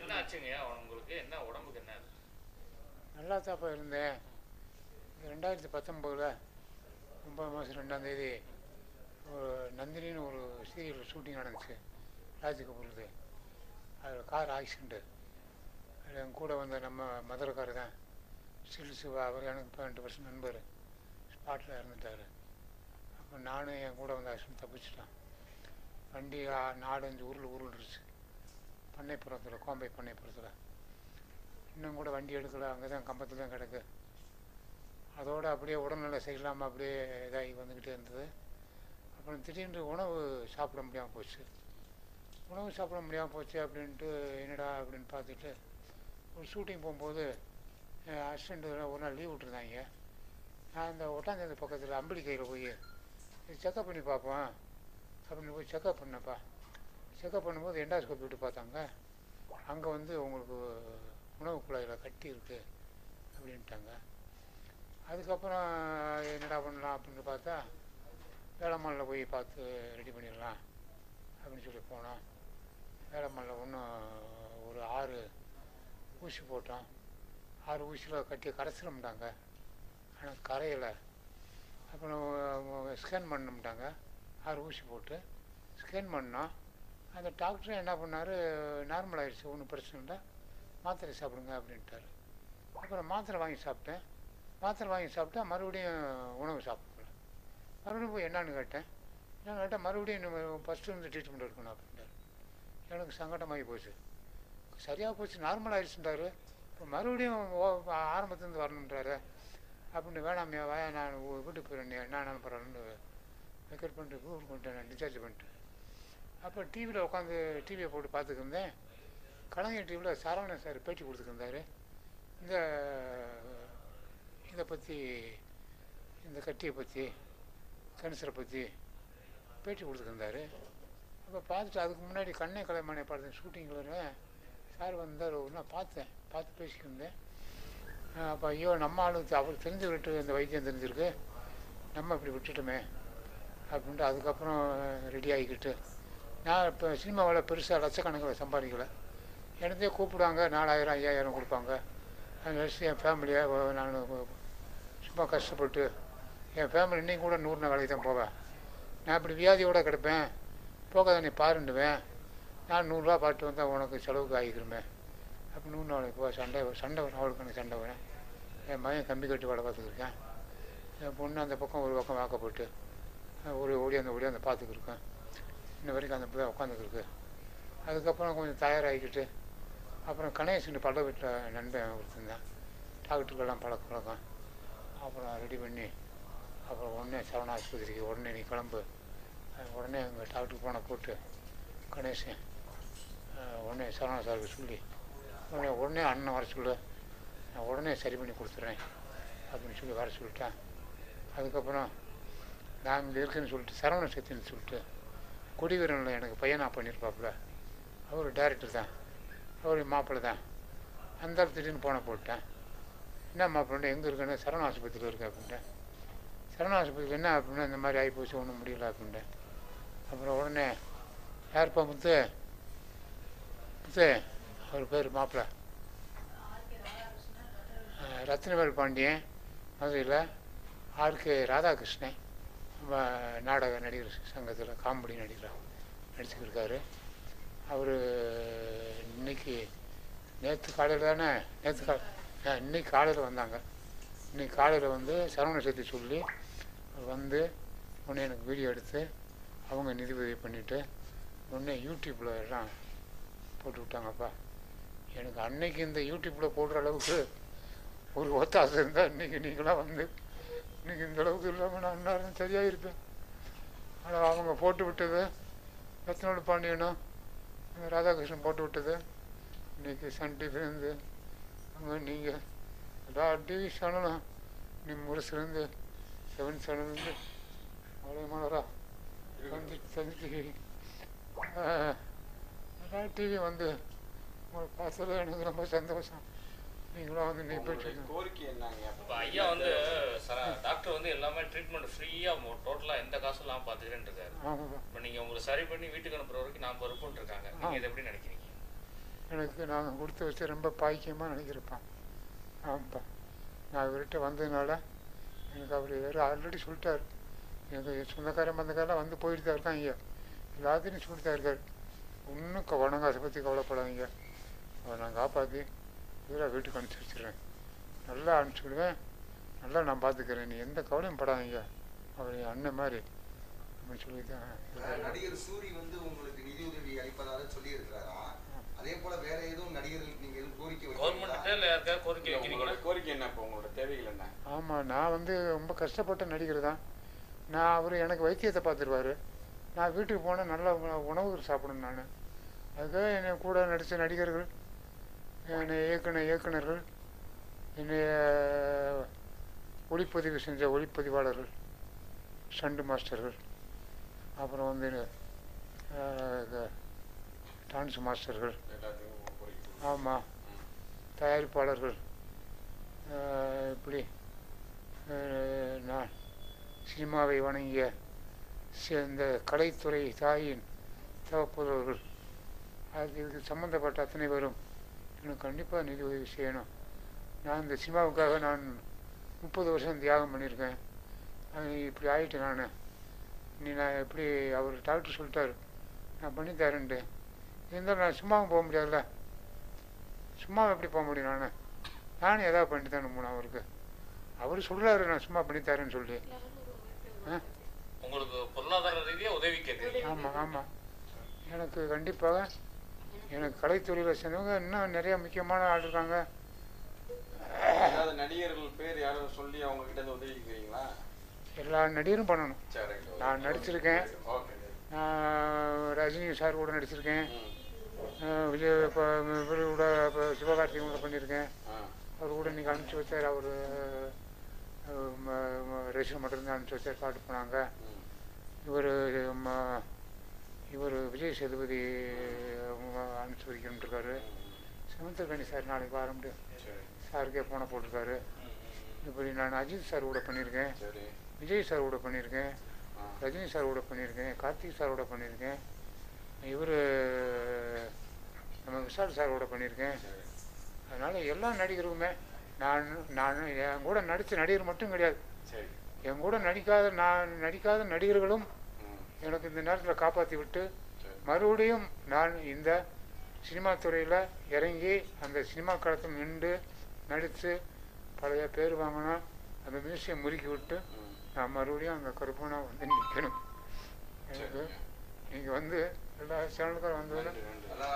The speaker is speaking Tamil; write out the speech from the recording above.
என்ன ஆச்சுங்க உங்களுக்கு என்ன உடம்புக்கு என்ன ஆச்சு? நல்லா தாப்பா இருந்தேன் ரெண்டாயிரத்தி பத்தொம்போதில் ஒம்பது மாதம் ரெண்டாந்தேதி ஒரு நந்தினின்னு ஒரு சீரியல் ஷூட்டிங் நடந்துச்சு ராஜ் கபூர்து அதில் கார் ஆக்சிடெண்ட்டு அதில் என் கூட வந்த நம்ம மதுரைக்காரர் தான் ஸ்டில் சிவா அவர் எனக்கு பதினெட்டு வருஷம் நண்பர் ஸ்பாட்டில் இறந்துட்டார் அப்போ நானும் என் கூட வந்த ஆக்சிடென்ட் தப்பிச்சிட்டேன் வண்டி ஆ- நாலஞ்சு ஊரில் உருண்டுருச்சு பண்ணைப்புறத்தில் கோம்பை பண்ணைப்புறத்தில் இன்னும் கூட வண்டி எடுக்கல அங்கே தான் கம்பத்தில் தான் கிடக்கு அதோடு அப்படியே உடல்நிலை சரியில்லாமல் அப்படியே இதாகி வந்துக்கிட்டே இருந்தது அப்புறம் திடீர்னு உணவு சாப்பிட முடியாமல் போச்சு உணவு சாப்பிட முடியாமல் போச்சு அப்படின்ட்டு என்னடா அப்படின்னு பார்த்துட்டு ஒரு ஷூட்டிங் போகும்போது என் அசிஸ்டண்ட்டு ஒரு நாள் லீவ் விட்டுருந்தாங்க நான் இந்த ஒட்டாந்தேதி பக்கத்தில் அம்பளிக்கையில் போய் செக்கப் பண்ணி பார்ப்போம் அப்படின்னு போய் செக்கப் பண்ணப்பா செக்கப் பண்ணும்போது எண்டாஸ்கோப் விட்டு பார்த்தாங்க அங்கே வந்து உங்களுக்கு உணவு குழாயில் கட்டி இருக்கு அப்படின்ட்டாங்க அதுக்கப்புறம் என்னடா பண்ணலாம் அப்படின்னு பார்த்தா வேளம்மாளில் போய் பார்த்து ரெடி பண்ணிடலாம் அப்படின்னு சொல்லி போனோம் வேளம்மாளில் ஒன்றும் ஒரு ஆறு ஊசி போட்டோம் ஆறு ஊசியில் கட்டி கரைச்சிடமுட்டாங்க ஆனால் கரையலை அப்புறம் ஸ்கேன் பண்ணமுட்டாங்க ஆறு ஊசி போட்டு ஸ்கேன் பண்ணோம் அந்த டாக்டர் என்ன பண்ணார் நார்மல் ஆயிடுச்சு ஒன்றும் பிரச்சனை இல்லை மாத்திரை சாப்பிடுங்க அப்படின்ட்டாரு அப்புறம் மாத்திரை வாங்கி சாப்பிட்டேன் மாத்திரை வாங்கி சாப்பிட்டா மறுபடியும் உணவு சாப்பிடல மறுபடியும் போய் என்னன்னு கேட்டேன் என்ன கேட்டால் மறுபடியும் இன்னும் ஃபஸ்ட்டு இருந்து ட்ரீட்மெண்ட் எடுக்கணும் அப்படின்ட்டாரு எனக்கு சங்கடமாகி போச்சு சரியாக போச்சு நார்மல் ஆயிடுச்சுன்றாரு இப்போ மறுபடியும் ஓ- ஆரம்பத்துலேருந்து வரணுன்றாரு அப்படின்னு வேணாமையா வாயா நான் ஊ- வீட்டுக்கு போயிடுறேன் என்ன ஆனாலும் பரவாயில்லன்னு வெக்கெட் பண்ணிட்டு ஊருக்கு வந்துட்டேன் நான் டிஸ்சார்ஜ் பண்ணிட்டு அப்போ டிவியில் உட்காந்து டிவியை போட்டு பார்த்துட்டு இருந்தேன் கலைஞர் டிவியில் சரவணன் சார் பேட்டி கொடுத்துருந்தாரு இந்த இதை பற்றி இந்த கட்டியை பற்றி கேன்சரை பற்றி பேட்டி கொடுத்துருந்தாரு அப்போ பார்த்துட்டு அதுக்கு முன்னாடி கண்ணை கலைமனை பார்த்தேன் ஷூட்டிங்கில் சார் வந்தார் ஒரு நாள் பார்த்தேன் பார்த்து பேசிக்கிருந்தேன் அப்போ ஐயோ நம்ம ஆளுக்கு அவர் தெரிஞ்சு விட்டு இந்த வைத்தியம் தெரிஞ்சிருக்கு நம்ம இப்படி விட்டுட்டோமே அப்படின்ட்டு அதுக்கப்புறம் ரெடி ஆகிக்கிட்டு நான் இப்போ சினிமாவில் பெருசாக லட்சக்கணக்கில் சம்பாதிக்கல எனதே கூப்பிடுவாங்க நாலாயிரம் ஐயாயிரம் கொடுப்பாங்க அதை வச்சு என் ஃபேமிலியை நான் சும்மா கஷ்டப்பட்டு என் ஃபேமிலி இன்னைக்கு கூட நூறு நாள் வேலைக்கு தான் போவேன் நான் இப்படி வியாதியோடு கிடப்பேன் போகாத நீ பாருண்டுவேன் நான் நூறுரூவா பாட்டு வந்தால் உனக்கு செலவுக்கு ஆகிக்கிறமே அப்போ நூறு நாளைக்கு போ சண்டை சண்டை வரும் அவளுக்கு எனக்கு சண்டை வரேன் என் மகன் கம்பி கட்டி வேலை பார்த்துக்கிருக்கேன் என் பொண்ணு அந்த பக்கம் ஒரு பக்கம் வாக்கப்பட்டு ஒரு ஓடியாந்து ஓடியாந்து பார்த்துக்கிருக்கேன் இன்ன வரைக்கும் அந்த பிள்ளை உட்காந்துக்கிருக்கு அதுக்கப்புறம் கொஞ்சம் தயாராகிக்கிட்டு அப்புறம் கணேசன் பல்ல வீட்டில் நண்பன் ஒருத்தந்தான் டாக்டருக்கெல்லாம் பழக்க பழக்கம் அப்புறம் ரெடி பண்ணி அப்புறம் உடனே சரவண ஆஸ்பத்திரிக்கு உடனே நீ கிளம்பு அஹ் உடனே எங்கள் டாக்டருக்கு போன போட்டு கணேசன் அஹ் உடனே சரவணா சாருக்கு சொல்லி உடனே உடனே அண்ணன் வர சொல்லு நான் உடனே சரி பண்ணி கொடுத்துட்றேன் அப்படின்னு சொல்லி வர சொல்லிட்டேன் அதுக்கப்புறம் நான் இங்கே இருக்குன்னு சொல்லிட்டு சரவண சக்தின்னு சொல்லிட்டு கொடிவீரனில் எனக்கு பையனாக பண்ணியிருப்பாப்புல அவர் டைரக்டர் தான் அவர் மாப்பிள்ளை தான் அந்த ஆள் திடீர்னு போன போட்டேன் என்ன மாப்பிள்ளை எங்கே இருக்குன்னு சரவண ஆஸ்பத்திரியில் இருக்கு அப்படின்ட்டேன் சரவண ஆஸ்பத்திரியில் என்ன அப்படின்னா இந்த மாதிரி ஆகி போச்சு ஒன்றும் முடியல அப்படின்ட்டேன் அப்புறம் உடனே யாருப்பா முத்து முத்து அவர் பேர் மாப்பிள்ளை அஹ் ரத்னவேல் பாண்டியன் மதுரையில் ஆர்கே ராதாகிருஷ்ணன் வ- நாடக நடிகர் சங்கத்தில் காமெடி நடிகராக நடிச்சுக்கிருக்காரு அவர் இன்னைக்கு நேற்று காலையில் தானே நேற்று கா ஆ, இன்னைக்கு காலையில் வந்தாங்க இன்னைக்கு காலையில் வந்து சரவண சக்தி சொல்லி அவர் வந்து உடனே எனக்கு வீடியோ எடுத்து அவங்க நிதி உதவி பண்ணிவிட்டு உடனே யூடியூப்பில் எல்லாம் போட்டு விட்டாங்கப்பா எனக்கு அன்னைக்கு இந்த யூடியூப்பில் போடுற அளவுக்கு ஒரு ஒத்தாசை இருந்தால் இன்னைக்கு நீங்களாம் வந்து இன்னைக்கு இந்த அளவுக்கு இல்லாமல் நான் இன்னும் சரியாக இருப்பேன் ஆனால் அவங்க போட்டு விட்டது ரத்னோடு பாண்டியனும் அந்த ராதாகிருஷ்ணன் போட்டு விட்டது இன்னைக்கு சன் டிவிலேருந்து அங்கே நீங்கள் எல்லா டிவி சேனலும் நீ முரசுலேருந்து செவன் சேனல்லேருந்து மலை மலரா தந்தி தந்தி டிவி எல்லா டிவி வந்து உங்களை பார்த்தது எனக்கு ரொம்ப சந்தோஷம் நீங்களும் வந்து நீ போயிட்டு கோரிக்கை என்னங்க இப்போ ஐயா வந்து சர- டாக்டர் வந்து எல்லாமே ட்ரீட்மெண்ட் ஃப்ரீயாக டோட்டலாக எந்த காசும் இல்லாமல் பார்த்துக்கிறேன்னு இருக்காரு ஆமாப்பா இப்போ நீங்கள் உங்களை சரி பண்ணி வீட்டுக்கு அனுப்புற வரைக்கும் நான் பொறுப்புன்னு இருக்காங்க நீங்கள் இதை எப்படி நினைக்கிறீங்க எனக்கு நான் கொடுத்து வச்சு ரொம்ப பாக்கியமாக நினைக்கிறப்பா ஆமாப்பா நான் இவர்கிட்ட வந்ததுனால எனக்கு அவர் வேறு ஆல்ரெடி சொல்லிட்டார் எனக்கு சொந்தக்காரன் பந்தக்காரெல்லாம் வந்து போயிட்டு தான் இருக்காங்க எல்லாத்தையும் சொல்லிட்டு தான் இருக்கார் ஒன்றும் வணங்க அதை பற்றி கவலைப்படாதீங்க அவரை நான் காப்பாற்றி இவராக வீட்டுக்கு அனுப்பிச்சி வச்சிடுறேன் நல்லா அனுப்பிச்சி விடுவேன் நல்லா நான் பார்த்துக்கிறேன் நீ எந்த கவலையும் படாதீங்க அவர் என் அண்ணன் மாதிரி அப்படின்னு சொல்லியிருக்கேன் அதாவது நடிகர் சூரி வந்து உங்களுக்கு நிதி உதவி அளிப்பதாக சொல்லி இருக்கிறாரா அதே போல வேற எதுவும் நடிகர்களுக்கு நீங்க எதுவும் கோரிக்கை கவர்மெண்ட்டே வைக்கிறீங்களா இல்லை யாருக்காவது கோரிக்கை இல்ல, வைக்கிறீங்களா உங்களோட கோரிக்கை என்ன இப்போ உங்களோட தேவைகள் என்ன ஆமாம் நான் வந்து ரொம்ப கஷ்டப்பட்ட நடிகர் தான் நான் அவர் எனக்கு வைத்தியத்தை பார்த்துருவாரு நான் வீட்டுக்கு போனால் நல்ல உண- உணவுகள் சாப்பிடணும் நான் அதுக்காக என்னை கூட நடித்த நடிகர்கள் என்னை இயக்குன இயக்குனர்கள் என்னை ஒளிப்பதிவு செஞ்ச ஒளிப்பதிவாளர்கள் ஸ்டண்ட் மாஸ்டர்கள் அப்புறம் வந்து அஹ், டான்ஸ் மாஸ்டர்கள் எல்லாத்தையும் உங்க கோரிக்கை கொடுங்க. ஆமாம் தயாரிப்பாளர்கள் அஹ், இப்படி அஹ், நான் சினிமாவை வணங்கிய சி- இந்த கலைத்துறை தாயின் தகப்புதவர்கள் அது இதுக்கு சம்மந்தப்பட்ட அத்தனை பேரும் எனக்கு கண்டிப்பாக நிதி உதவி செய்யணும் நான் இந்த சினிமாவுக்காக நான் முப்பது வருஷம் தியாகம் பண்ணியிருக்கேன் அது இப்படி ஆயிட்டேன் நான் நீ நான் எப்படி அவர் டாக்டர் சொல்லிட்டாரு நான் பண்ணி தரேன்ட்டு இருந்தாலும் நான் சும்மாவும் போக முடியாதுல்ல சும்மா எப்படி போக முடியும் நான் நானும் ஏதாவது பண்ணி தானே போனேன் அவருக்கு அவர் சொல்கிறாரு நான் சும்மா பண்ணி தரேன்னு சொல்லி ஆ உங்களுக்கு பொருளாதார ரீதியா உதவி கேட்குறீங்க ஆமாம் ஆமாம் எனக்கு கண்டிப்பாக எனக்கு கலைத்துறையில் சேர்ந்தவங்க இன்னும் நிறைய முக்கியமான ஆள் இருக்காங்க ஏதாவது நடிகர்கள் பேர் யாராவது சொல்லி அவங்க கிட்ட இருந்து உதவி கேட்குறீங்களா எல்லா நடிகரும் பண்ணணும் சரி ரைட் நான் நடிச்சிருக்கேன். ஓகே நான் ரஜினி சார் கூட நடிச்சிருக்கேன் ம் அஹ் விஜய் இப்போ இவர் கூட இப்போ சிவகார்த்திகேயன் கூட பண்ணியிருக்கேன் ஆ அவர் கூட இன்னைக்கு அனுப்பிச்சி வச்சார் அவர் ரேஷன் மட்டும்தான் அனுப்பிச்சி வச்சார் காட்டு போனாங்க ம் இவர் இவர் விஜய் சேதுபதி அவங்க அனுப்பிச்சி வைக்கணும்னு இருக்காரு சிவந்தகணி சார் நாளைக்கு வாரம்ட்டு சரி சாருக்கே போன போட்டிருக்காரு இப்படி நான் அஜித் சார் கூட பண்ணியிருக்கேன் சரி விஜய் சார் கூட பண்ணியிருக்கேன் ஆ ரஜினி சார் கூட பண்ணியிருக்கேன் கார்த்திக் சார் கூட பண்ணியிருக்கேன் இவர் நம்ம விஷால் சார் கூட பண்ணியிருக்கேன் சரி அதனால் எல்லா நடிகருக்குமே நான் நான் என் கூட நடித்த நடிகர் மட்டும் கிடையாது சரி என் கூட நடிக்காத நான் நடிக்காத நடிகர்களும் ம் எனக்கு இந்த நேரத்தில் காப்பாற்றி விட்டு சரி மறுபடியும் நான் இந்த சினிமா துறையில் இறங்கி அந்த சினிமா களத்தில் நின்று நடித்து பழைய பேர் வாங்கணும் அந்த மியூசியம் முறுக்கி விட்டு ம் நான் மறுபடியும் அங்கே கருப்பனாக வந்து நிற்கணும் எனக்கு சரி நீங்கள் வந்து எல்லா சேனலுக்கும் வந்ததில் நன்றி நன்றி அதாவது